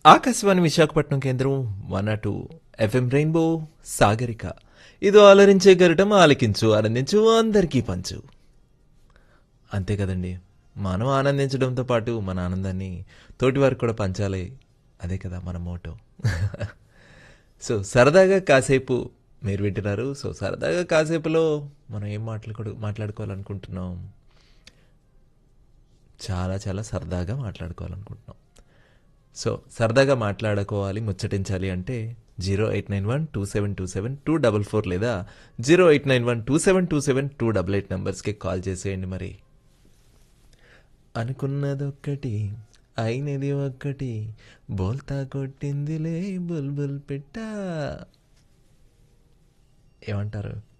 ఆకాశవాణి విశాఖపట్నం కేంద్రం one two FM rainbow Sagarika ఇదో అలరించే గరటం ఆలకించు ఆనందించు అందరికీ పంచు అంతే కదండి మనం ఆనందించడంతో పాటు మన ఆనందాన్ని తోటి వారికి కూడా పంచాలి అదే కదా మన మోటో సో సరదాగా కాసేపు మీరు వింటున్నారు సో సరదాగా కాసేపులో మనం ఏం మాట్లాడుకో మాట్లాడుకోవాలనుకుంటున్నాం చాలా చాలా సరదాగా మాట్లాడుకోవాలనుకుంటున్నాం సో సరదాగా మాట్లాడుకోవాలి ముచ్చటించాలి అంటే zero eight nine one two seven two seven two double four లేదా zero eight nine one two seven two seven two double eight నెంబర్స్కి కాల్ చేసేయండి మరి అనుకున్నదొక్కటి అయినది ఒక్కటి బోల్తా కొట్టిందిలే బుల్బుల్ పిట్ట ఏమంటారు